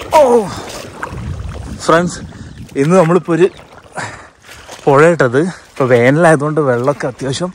ഓ friends ഇന്ന് നമ്മളിപ്പോൾ ഒരു പുഴ ഇട്ടത് ഇപ്പോൾ വേനലായതുകൊണ്ട് വെള്ളമൊക്കെ അത്യാവശ്യം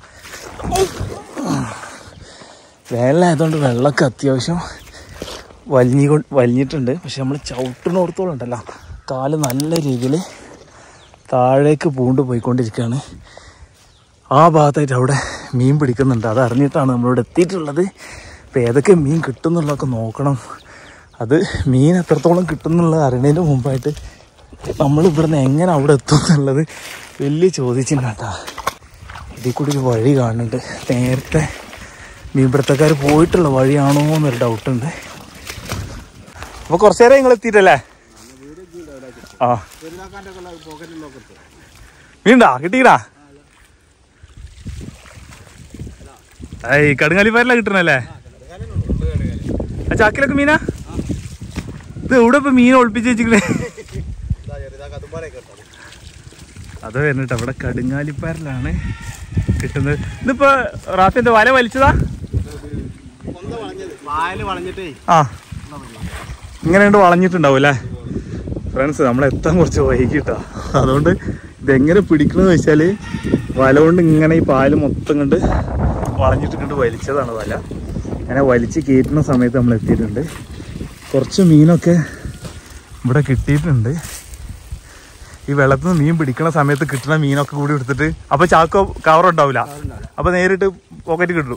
വേനലായതുകൊണ്ട് വെള്ളമൊക്കെ അത്യാവശ്യം വലിഞ്ഞി വലിഞ്ഞിട്ടുണ്ട് പക്ഷെ നമ്മൾ ചവിട്ടിനോടത്തോളം ഉണ്ടല്ലോ കാല് നല്ല രീതിയിൽ താഴേക്ക് പൂണ്ട് പോയിക്കൊണ്ടിരിക്കുകയാണ് ആ ഭാഗത്തായിട്ട് അവിടെ മീൻ പിടിക്കുന്നുണ്ട് അത് അറിഞ്ഞിട്ടാണ് നമ്മളിവിടെ എത്തിയിട്ടുള്ളത് അപ്പോൾ ഏതൊക്കെ മീൻ കിട്ടും എന്നുള്ളതൊക്കെ നോക്കണം അത് മീൻ എത്രത്തോളം കിട്ടും എന്നുള്ളത് അറിയുന്നതിന് മുമ്പായിട്ട് നമ്മൾ ഇവിടുന്ന് എങ്ങനെ അവിടെ എത്തും എന്നുള്ളത് വലിയ ചോദിച്ചിട്ടാ ഇതിൽ കൂടി ഒരു വഴി കാണുന്നുണ്ട് നേരത്തെ മീൻപിടുത്തക്കാർ പോയിട്ടുള്ള വഴിയാണോ എന്നൊരു ഡൗട്ടുണ്ട് അപ്പോൾ കുറച്ച് നേരം നിങ്ങൾ എത്തിയിട്ടല്ലേ ആ മീണ്ടാ കിട്ടിയിടാ ഏയ് കടുങ്ങാലിപ്പാരല്ല കിട്ടണല്ലേ ആ ചാക്കിലൊക്കെ മീനാ ഇത് എവിടെ ഇപ്പൊ മീൻ ഒളിപ്പിച്ച് വെച്ചിക്കണേ അത് വരുന്നിട്ട് അവിടെ കടുങ്ങാലിപ്പാരലാണ് കിട്ടുന്നത് ഇതിപ്പോ റാഫിന്റെ വല വലിച്ചതാ വായല് വളഞ്ഞിട്ടേ ആ ഇങ്ങനെ ഉണ്ട് വളഞ്ഞിട്ടുണ്ടാവും അല്ലേ ഫ്രണ്ട്സ് നമ്മൾ എത്താൻ കുറച്ച് വൈകിട്ടാ അതുകൊണ്ട് ഇതെങ്ങനെ പിടിക്കണമെന്ന് വെച്ചാല് വല കൊണ്ട് ഇങ്ങനെ ഈ പാല് മൊത്തം കണ്ട് വളഞ്ഞിട്ട് കണ്ട് വലിച്ചതാണ് വല അങ്ങനെ വലിച്ച് കയറ്റുന്ന സമയത്ത് നമ്മൾ എത്തിയിട്ടുണ്ട് കുറച്ച് മീനൊക്കെ ഇവിടെ കിട്ടിയിട്ടുണ്ട് ഈ വെള്ളത്തിൽ നിന്ന് മീൻ പിടിക്കണ സമയത്ത് കിട്ടുന്ന മീനൊക്കെ കൂടി എടുത്തിട്ട് അപ്പൊ ചാക്കോ കവർ ഉണ്ടാവില്ല അപ്പൊ നേരിട്ട് പോക്കറ്റ് കിട്ടും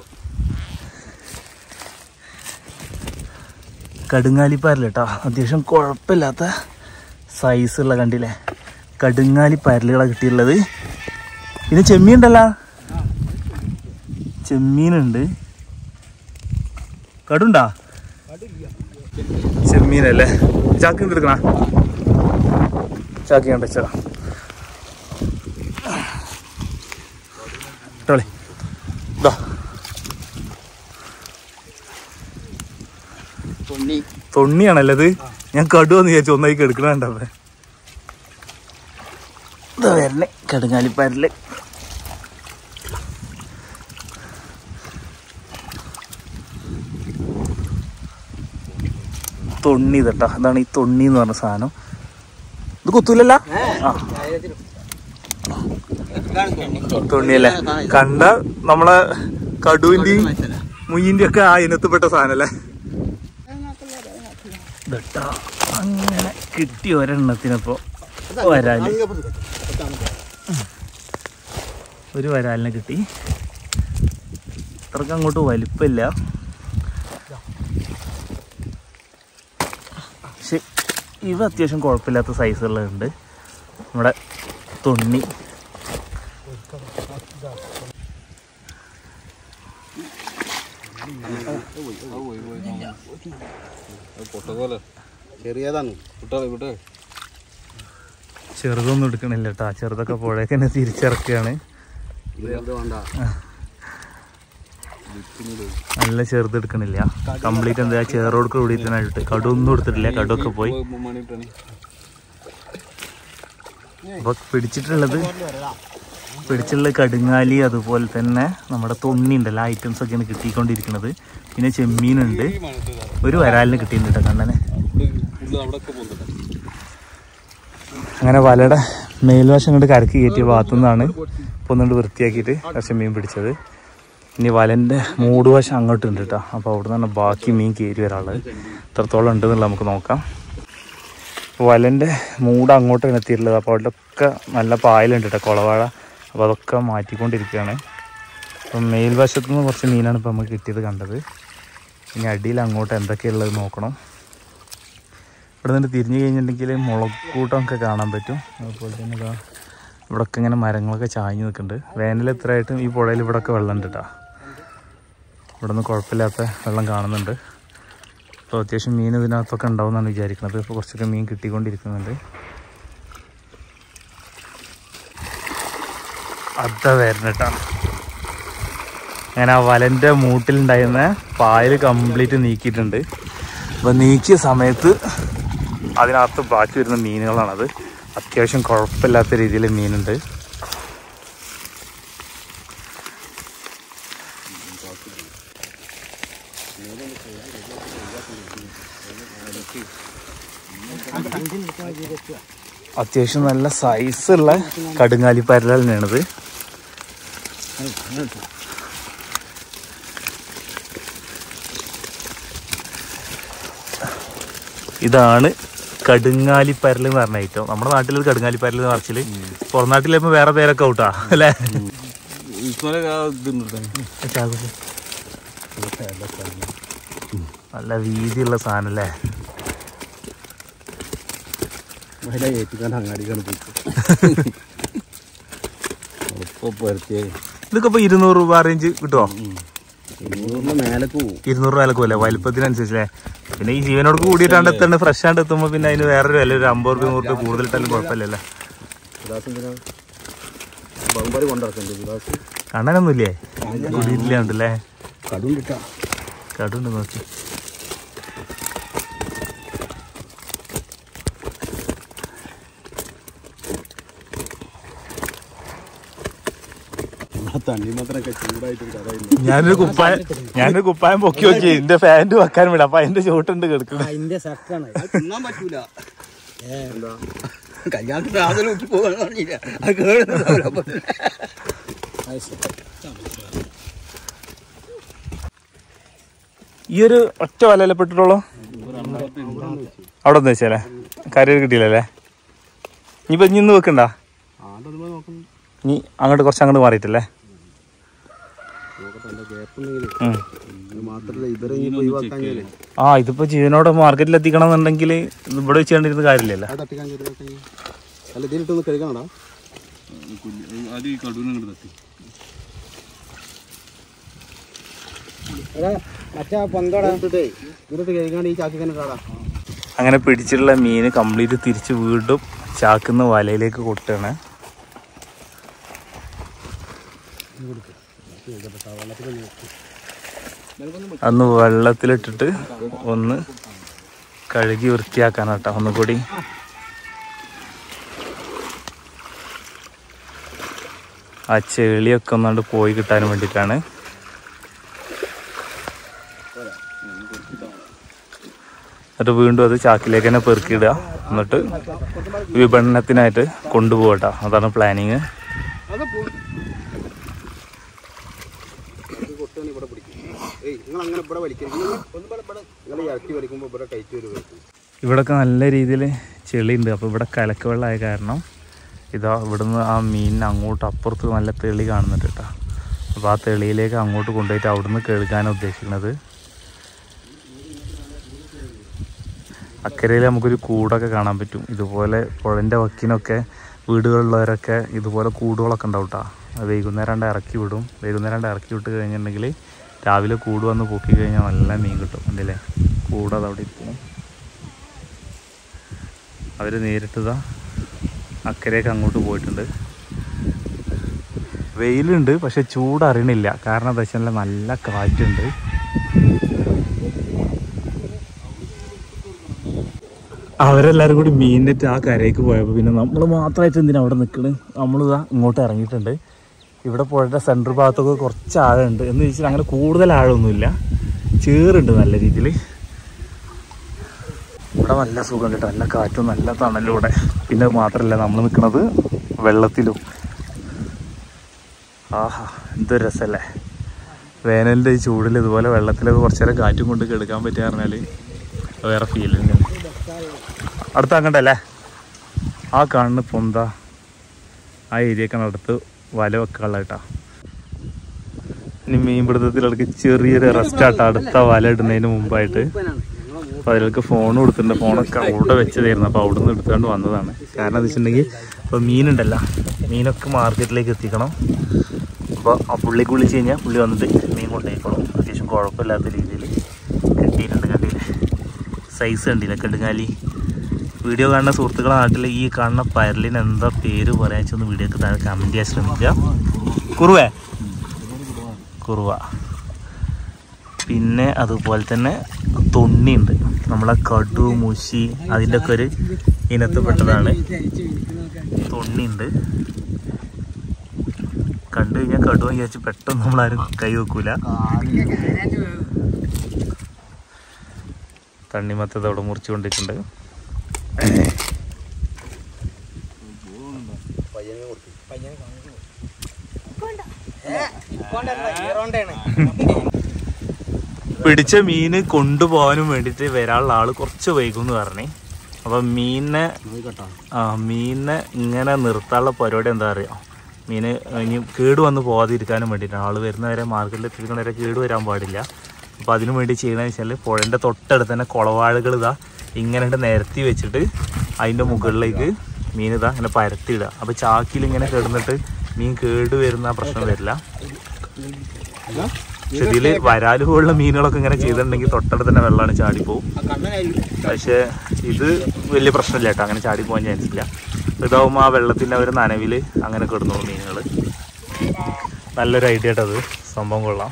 കടുങ്ങാലിപ്പാരൽ കേട്ടോ അത്യാവശ്യം കുഴപ്പമില്ലാത്ത സൈസുള്ള കണ്ടില്ലേ കടുങ്ങാലിപ്പാരലുകളാണ് കിട്ടിയുള്ളത് ഇത് ചെമ്മീൻ ഉണ്ടല്ലോ ചെമ്മീനുണ്ട് കടുണ്ടാ ചെമ്മീനല്ലേ ചാക്കി എടുക്കണ ചാക്കി കണ്ട ചേട്ടാ ഇട്ടോളെ ഇതാ തൊണ്ണി തൊണ്ണിയാണല്ലേ ഇത് ഞാൻ കടുവെന്ന് വിചാരിച്ചു ഒന്നായിക്ക് എടുക്കണുണ്ടേ ഇതാ വരണേ കടുങ്ങാലിപ്പാരില് തൊണ്ണി ഇതട്ടാ അതാണ് ഈ തൊണ്ണി എന്ന് പറഞ്ഞ സാധനം ഇത് കുത്തൂലല്ല ആ തൊണ്ണിയല്ലേ കണ്ട നമ്മളെ കടുവിന്റെയും മുയ്യിന്റെയും ഒക്കെ ആ ഇനത്തിൽപ്പെട്ട സാധനല്ലേ ഇതട്ടാ അങ്ങനെ കിട്ടി ഒരെണ്ണത്തിനപ്പോ വരാല് ഒരു വരാലിനെ കിട്ടി അത്രക്ക് അങ്ങോട്ട് വലിപ്പമില്ല പക്ഷെ ഇവ അത്യാവശ്യം കുഴപ്പമില്ലാത്ത സൈസുകളുണ്ട് നമ്മുടെ തൊണ്ണി ചെറിയതാണ് ചെറുതൊന്നും എടുക്കണില്ല കേട്ടാ ചെറുതൊക്കെ പുഴയൊക്കെ തന്നെ തിരിച്ചിറക്കുകയാണ് ഇത് വേണ്ട നല്ല ചെറുത് എടുക്കണില്ല കംപ്ലീറ്റ് എന്താ ചെറുകൊടുക്ക കൂടി തന്നെ കടുവൊന്നും എടുത്തിട്ടില്ല കടുവൊക്കെ പോയി അപ്പൊ പിടിച്ചിട്ടുള്ളത് പിടിച്ചിട്ടുള്ള കടുങ്ങാലി അതുപോലെ തന്നെ നമ്മുടെ തൊണ്ണി ഉണ്ടല്ലോ ഐറ്റംസ് ഒക്കെയാണ് കിട്ടിക്കൊണ്ടിരിക്കുന്നത് പിന്നെ ചെമ്മീനുണ്ട് ഒരു വരാലിന് കിട്ടിയിട്ടുണ്ട് കേട്ടോ കണ്ണനെ അങ്ങനെ വലയുടെ മേൽവശം കൊണ്ട് കരക്ക് കയറ്റിയ ഭാഗത്തു നിന്നാണ് ഇപ്പൊ ഒന്നുകൊണ്ട് വൃത്തിയാക്കിയിട്ട് കുറച്ച് മീൻ പിടിച്ചത് ഇനി വലൻ്റെ മൂടുവശം അങ്ങോട്ടുണ്ട് കേട്ടോ അപ്പോൾ അവിടെ നിന്നാണ് ബാക്കി മീൻ കയറി വരാനുള്ളത് എത്രത്തോളം ഉണ്ടെന്നുള്ളത് നമുക്ക് നോക്കാം വലൻ്റെ മൂട് അങ്ങോട്ടാണ് എത്തിയിട്ടുള്ളത് അപ്പോൾ അവിടെയൊക്കെ നല്ല പായലുണ്ട് കേട്ടോ കുളവാഴ അപ്പോൾ അതൊക്കെ മാറ്റിക്കൊണ്ടിരിക്കുകയാണ് അപ്പം മേൽവശത്തു നിന്ന് കുറച്ച് മീനാണ് ഇപ്പോൾ നമുക്ക് കിട്ടിയത് കണ്ടത് ഇനി അടിയിൽ അങ്ങോട്ട് എന്തൊക്കെയുള്ളത് നോക്കണം ഇവിടെ നിന്ന് തിരിഞ്ഞു കഴിഞ്ഞിട്ടുണ്ടെങ്കിൽ മുളക്കൂട്ടമൊക്കെ കാണാൻ പറ്റും അതുപോലെ തന്നെ ഇതാ ഇവിടെയൊക്കെ ഇങ്ങനെ മരങ്ങളൊക്കെ ചാഞ്ഞ് നിൽക്കുന്നുണ്ട് വേനൽ എത്രയായിട്ടും ഈ പുഴയിൽ ഇവിടെയൊക്കെ വെള്ളം ഉണ്ട് കേട്ടോ ഇവിടെ നിന്ന് കുഴപ്പമില്ലാത്ത വെള്ളം കാണുന്നുണ്ട് അപ്പോൾ അത്യാവശ്യം മീൻ ഇതിനകത്തൊക്കെ ഉണ്ടാവും എന്നാണ് വിചാരിക്കുന്നത് ഇപ്പോൾ കുറച്ചൊക്കെ മീൻ കിട്ടിക്കൊണ്ടിരിക്കുന്നുണ്ട് അതാ വരുന്ന കേട്ടോ ഞാൻ ആ വലൻ്റെ മൂട്ടിലുണ്ടായിരുന്ന പായൽ കംപ്ലീറ്റ് നീക്കിയിട്ടുണ്ട് അപ്പോൾ നീക്കിയ സമയത്ത് അതിനകത്ത് ബാക്കി വരുന്ന മീനുകളാണത് അത്യാവശ്യം കുഴപ്പമില്ലാത്ത രീതിയിൽ മീനുണ്ട് അത്യാവശ്യം നല്ല സൈസുള്ള കടുങ്ങാലി പരൽ തന്നെയാണിത് ഇതാണ് കടുങ്ങാലി പരൽ എന്ന് പറഞ്ഞ ഐറ്റം നമ്മുടെ നാട്ടിൽ കടുങ്ങാലി പരൽ എന്ന് പറച്ചില് പുറം നാട്ടിലിപ്പോ വേറെ പേരൊക്കെ ഔട്ടാ അല്ലേ നല്ല വീതിയുള്ള സാധനം അല്ലേ മഹിള ഏറ്റിക്കാണ്ട് അങ്ങാടിക്കാണ് പോയിട്ട് എളുപ്പം പരത്തിയേ ഇതൊക്കെ ഇപ്പൊ ഇരുന്നൂറ് രൂപ റേഞ്ച് കിട്ടുമോ ഇരുന്നൂറിന് മേലെ പോവും ഇരുന്നൂറ് രൂപ വിലക്കും അല്ലേ വലിപ്പത്തിനനുസരിച്ചല്ലേ പിന്നെ ഈ ജീവനോട് കൂടിയിട്ടാണ്ട് എത്തണ്ട് ഫ്രഷ് ആണ്ട് എത്തുമ്പോ പിന്നെ അതിന് വേറൊരു വില ഒരു അമ്പത് രൂപ നൂറ് രൂപ കൂടുതലിട്ടാലും കുഴപ്പമില്ലല്ലേ വിലാസം എന്തിനാ ബഹുമാരി കൊണ്ടിറക്കണ്ടേ വിലാസം കണ്ണനൊന്നുമില്ലേ കുടിയില്ലാണ്ടല്ലേ കടുണ്ടിട്ടാ കടുണ്ട് നോക്കി തണ്ണി മാത്രമൊക്കെ ചൂടായിട്ടൊരു കഥ ഞാനൊരു കുപ്പായം ഞാനൊരു കുപ്പായം പൊക്കി നോക്കി എന്റെ ഫാന്റ് വെക്കാൻ വിടാം അപ്പൊ അതിന്റെ ചോട്ടുണ്ട് കിടക്കുന്നത് അതിന്റെ ഷർട്ടാണ് തിന്നാൻ പറ്റൂല എന്താ കല്യാണത്തിന് ആദ്യം ഊറ്റി പോകാന്ന് പറഞ്ഞില്ല അത് കേടുണ്ടാവില്ല ഈ ഒരു ഒറ്റ വലയിലെ പെട്ടിട്ടുള്ളൂ അവിടെ ഒന്ന് വെച്ചാലേ കാര്യം കിട്ടിയില്ലല്ലേ ഇനിയിപ്പോ ഇനി ഇന്ന് വെക്കണ്ട ആണ്ടൊന്നും നോക്കുന്നു ഇനി അങ്ങോട്ട് കുറച്ച് അങ്ങോട്ട് മാറിയിട്ടല്ലേ നോക്കട്ടെ എൻ്റെ ഗ്യാപ്പ് ഉണ്ടെങ്കിൽ ഉം. ഇത് മാത്രമല്ല ഇവരെ ഇനി ഒഴിവാക്കാൻ കഴിയില്ലേ ആ ഇതിപ്പോ ജീവനോടെ മാർക്കറ്റിൽ എത്തിക്കണം എന്നുണ്ടെങ്കിൽ ഇവിടെ വെച്ച് കണ്ടിരുന്ന കാര്യമില്ലല്ലോ അത് തട്ടിക്കാൻ ചെയ്ത് അല്ല ഇതിലിട്ടൊന്ന് കഴുകണടാ അത് ഈ കടൂന്ന് തട്ടി മറ്റേ പൊന്തോടാ ഇതിലിട്ടേ ഇതിലിട്ട് കഴുകാണ്ട് ഈ ചാക്കി തന്നെ കാടാ അങ്ങനെ പിടിച്ചിട്ടുള്ള മീന് കംപ്ലീറ്റ് തിരിച്ച് വീണ്ടും ചാക്കുന്ന വലയിലേക്ക് കൊട്ടാണ് അന്ന് വെള്ളത്തിലിട്ടിട്ട് ഒന്ന് കഴുകി വൃത്തിയാക്കാനാട്ടോ ഒന്നുകൂടി ആ ചെളിയൊക്കെ ഒന്നാണ്ട് പോയി കിട്ടാൻ വേണ്ടിയിട്ടാണ് എന്നിട്ട് വീണ്ടും അത് ചാക്കിലേക്ക് തന്നെ പെറുക്കിയിടുക എന്നിട്ട് വിപണനത്തിനായിട്ട് കൊണ്ടുപോകട്ടോ അതാണ് പ്ലാനിങ് അത് കൊട്ടാണ് ഇവിടെ പിടിക്കും ഏയ് നിങ്ങൾ അങ്ങനെ ഇവിടെ വലിക്കരുത് നിങ്ങൾ ഒന്ന് ഇവിടെ ഇവിടെ നിങ്ങൾ ഇറക്കി വലിക്കുമ്പോൾ ഇവിടെ ടൈറ്റ് വരും ഇവിടൊക്കെ നല്ല രീതിയിൽ ചെളിയുണ്ട് അപ്പോൾ ഇവിടെ കലക്ക് വെള്ളമായ കാരണം ഇതാ ഇവിടുന്ന് ആ മീനിന് അങ്ങോട്ട് അപ്പുറത്ത് നല്ല തെളി കാണുന്നുണ്ട് കേട്ടോ അപ്പോൾ ആ തെളിയിലേക്ക് അങ്ങോട്ട് കൊണ്ടുപോയിട്ട് അവിടുന്ന് കഴുകാനാണ് ഉദ്ദേശിക്കുന്നത് അക്കരയിൽ നമുക്കൊരു കൂടൊക്കെ കാണാൻ പറ്റും ഇതുപോലെ പുഴൻ്റെ വക്കിനൊക്കെ വീടുകളിലുള്ളവരൊക്കെ ഇതുപോലെ കൂടുകളൊക്കെ ഉണ്ടാവും കേട്ടോ വൈകുന്നേരം ആണ്ട് ഇറക്കി വിടും വൈകുന്നേരം ആണ്ട് ഇറക്കി വിട്ട് കഴിഞ്ഞിട്ടുണ്ടെങ്കിൽ രാവിലെ കൂട് വന്ന് പൊക്കി കഴിഞ്ഞാൽ നല്ല മീൻ കിട്ടും ഉണ്ടല്ലേ കൂട് അത് അവിടെ ഇരിക്കും അവർ നേരിട്ടതാ അക്കരയൊക്കെ അങ്ങോട്ട് പോയിട്ടുണ്ട് വെയിലുണ്ട് പക്ഷെ ചൂട് അറിയണില്ല കാരണം എന്താ വെച്ചാൽ നല്ല കാറ്റുണ്ട് അവരെല്ലാരും കൂടി മീനിട്ട് ആ കരയ്ക്ക് പോയപ്പോൾ പിന്നെ നമ്മൾ മാത്രമായിട്ട് എന്തിനാ അവിടെ നിൽക്കണ് നമ്മളിതാ ഇങ്ങോട്ട് ഇറങ്ങിയിട്ടുണ്ട് ഇവിടെ പുഴയുടെ സെൻട്രൽ ഭാഗത്തൊക്കെ കുറച്ച് ആഴമുണ്ട് എന്ന് വെച്ചാൽ അങ്ങനെ കൂടുതൽ ആഴമൊന്നുമില്ല ചേറുണ്ട് നല്ല രീതിയിൽ ഇവിടെ നല്ല സുഖം കേട്ടോ നല്ല കാറ്റും നല്ല തണലും ഇവിടെ പിന്നെ അത് മാത്രമല്ല നമ്മൾ നിൽക്കുന്നത് വെള്ളത്തിലും ആഹാ എന്തൊരു രസമല്ലേ വേനലിൻ്റെ ഈ ചൂടിൽ ഇതുപോലെ വെള്ളത്തിലൊക്കെ കുറച്ച് നേരം കാറ്റും കൊണ്ട് കിടക്കാൻ പറ്റുക പറഞ്ഞാൽ വേറെ ഫീൽ തന്നെയാണ് അടുത്ത് അങ്ങണ്ടല്ലേ ആ കാണുന്ന പൊന്ത ആ ഏരിയക്കാണ് അടുത്ത് വല വെക്കാനുള്ള കേട്ടാ ഇനി മീൻപിടുത്തത്തിലടക്ക് ചെറിയൊരു റെസ്റ്റ് ആട്ടോ അടുത്ത വല ഇടുന്നതിന് മുമ്പായിട്ട് അപ്പോൾ അതിലേക്ക് ഫോൺ കൊടുത്തിട്ടുണ്ട് ഫോണൊക്കെ അവിടെ വെച്ചതായിരുന്നു അപ്പോൾ അവിടെ നിന്ന് എടുത്തുകൊണ്ട് വന്നതാണ് കാരണം എന്താ വെച്ചിട്ടുണ്ടെങ്കിൽ ഇപ്പോൾ മീനുണ്ടല്ലോ മീനൊക്കെ മാർക്കറ്റിലേക്ക് എത്തിക്കണം അപ്പോൾ ആ പുള്ളിക്ക് വിളിച്ച് കഴിഞ്ഞാൽ പുള്ളി വന്നിട്ട് മീൻ കൊണ്ടുപോയിക്കോളും അത്യാവശ്യം കുഴപ്പമില്ലാത്ത രീതിയിൽ കിട്ടിയിട്ടുണ്ട് കണ്ടില്ലേ സൈസ് കണ്ടില്ല കെടുങ്ങാലി വീഡിയോ കാണുന്ന സുഹൃത്തുക്കളെ നാട്ടിൽ ഈ കാണുന്ന പരലിന് എന്താ പേര് പറയാൻ വെച്ചൊന്ന് വീഡിയോക്ക് താഴെ കമൻറ്റ് ചെയ്യാൻ ശ്രമിക്കുക കുറുവേ കുറുവ പിന്നെ അതുപോലെ തന്നെ തൊണ്ണിയുണ്ട് നമ്മളെ കടു മുശി അതിൻ്റെ ഒക്കെ ഒരു ഇനത്തിൽപ്പെട്ടതാണ് തൊണ്ണിയുണ്ട് കണ്ടു കഴിഞ്ഞാൽ കടുവ വിചാരിച്ച് പെട്ടെന്ന് നമ്മളാരും കൈ വെക്കൂല തണ്ണിമത്തത് അവിടെ മുറിച്ചുകൊണ്ടിരിക്കുന്നുണ്ട് പയ്യനെ കൊടുക്കും പിടിച്ച മീന് കൊണ്ടുപോകാനും വേണ്ടിയിട്ട് വരാനുള്ള ആള് കുറച്ച് വൈകും എന്ന് പറഞ്ഞേ അപ്പൊ മീനിനെ കേട്ടോ ആ മീനിനെ ഇങ്ങനെ നിർത്താനുള്ള പരിപാടി എന്താ അറിയോ മീന് ഇനി കേട് വന്ന് പോകാതിരിക്കാനും വേണ്ടിയിട്ടാണ് ആള് വരുന്നവരെ മാർക്കറ്റിൽ എത്തിക്കുന്നവരെ കേട് വരാൻ പാടില്ല അപ്പോൾ അതിനു വേണ്ടി ചെയ്യണമെന്ന് വെച്ചാൽ പുഴൻ്റെ തൊട്ടടുത്ത് തന്നെ കുളവാഴകൾ ഇതാ ഇങ്ങനെ ഇങ്ങട് നിരത്തി വെച്ചിട്ട് അതിൻ്റെ മുകളിലേക്ക് മീൻ ഇതാ ഇങ്ങനെ പരത്തിയിടുക അപ്പോൾ ചാക്കിൽ ഇങ്ങനെ കിടന്നിട്ട് മീൻ കേട് വരുന്ന പ്രശ്നം വരില്ല പക്ഷെ ഇതിൽ വരാല് പോലുള്ള മീനുകളൊക്കെ ഇങ്ങനെ ചെയ്തിട്ടുണ്ടെങ്കിൽ തൊട്ടടുത്ത് തന്നെ വെള്ളമാണ് ചാടിപ്പോവും പക്ഷേ ഇത് വലിയ പ്രശ്നമില്ല കേട്ടോ അങ്ങനെ ചാടി പോകാൻ ചാൻസ് ഇല്ല ഇതാവുമ്പോൾ ആ വെള്ളത്തിൻ്റെ ഒരു നനവിൽ അങ്ങനെ കിടന്നോളും മീനുകൾ നല്ലൊരു ഐഡിയ കേട്ടോ അത് സംഭവം കൊള്ളാം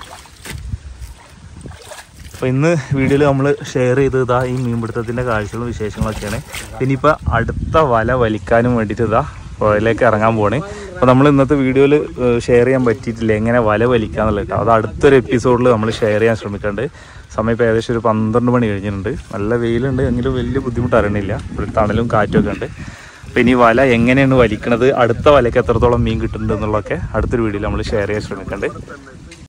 അപ്പോൾ ഇന്ന് വീഡിയോയിൽ നമ്മൾ ഷെയർ ചെയ്തത് ഇതാ ഈ മീൻപിടുത്തത്തിൻ്റെ കാഴ്ചകളും വിശേഷങ്ങളൊക്കെയാണ് ഇനിയിപ്പോൾ അടുത്ത വല വലിക്കാനും വേണ്ടിയിട്ട് ഇതാ പുഴയിലേക്ക് ഇറങ്ങാൻ പോണേ അപ്പോൾ നമ്മൾ ഇന്നത്തെ വീഡിയോയിൽ ഷെയർ ചെയ്യാൻ പറ്റിയിട്ടില്ല എങ്ങനെ വല വലിക്കാന്നുള്ളത് കേട്ടോ അത് അടുത്തൊരു എപ്പിസോഡിൽ നമ്മൾ ഷെയർ ചെയ്യാൻ ശ്രമിക്കുന്നുണ്ട് സമയം ഇപ്പോൾ ഏകദേശം ഒരു പന്ത്രണ്ട് മണി കഴിഞ്ഞിട്ടുണ്ട് നല്ല വെയിലുണ്ട് എങ്കിലും വലിയ ബുദ്ധിമുട്ട് അറിയണില്ല ഒരു തണലും കാറ്റുമൊക്കെ ഉണ്ട് അപ്പോൾ ഇനി വല എങ്ങനെയാണ് വലിക്കണത് അടുത്ത വലയ്ക്ക് എത്രത്തോളം മീൻ കിട്ടുന്നുണ്ട് എന്നുള്ളതൊക്കെ അടുത്തൊരു വീഡിയോയിൽ നമ്മൾ ഷെയർ ചെയ്യാൻ ശ്രമിക്കുന്നുണ്ട്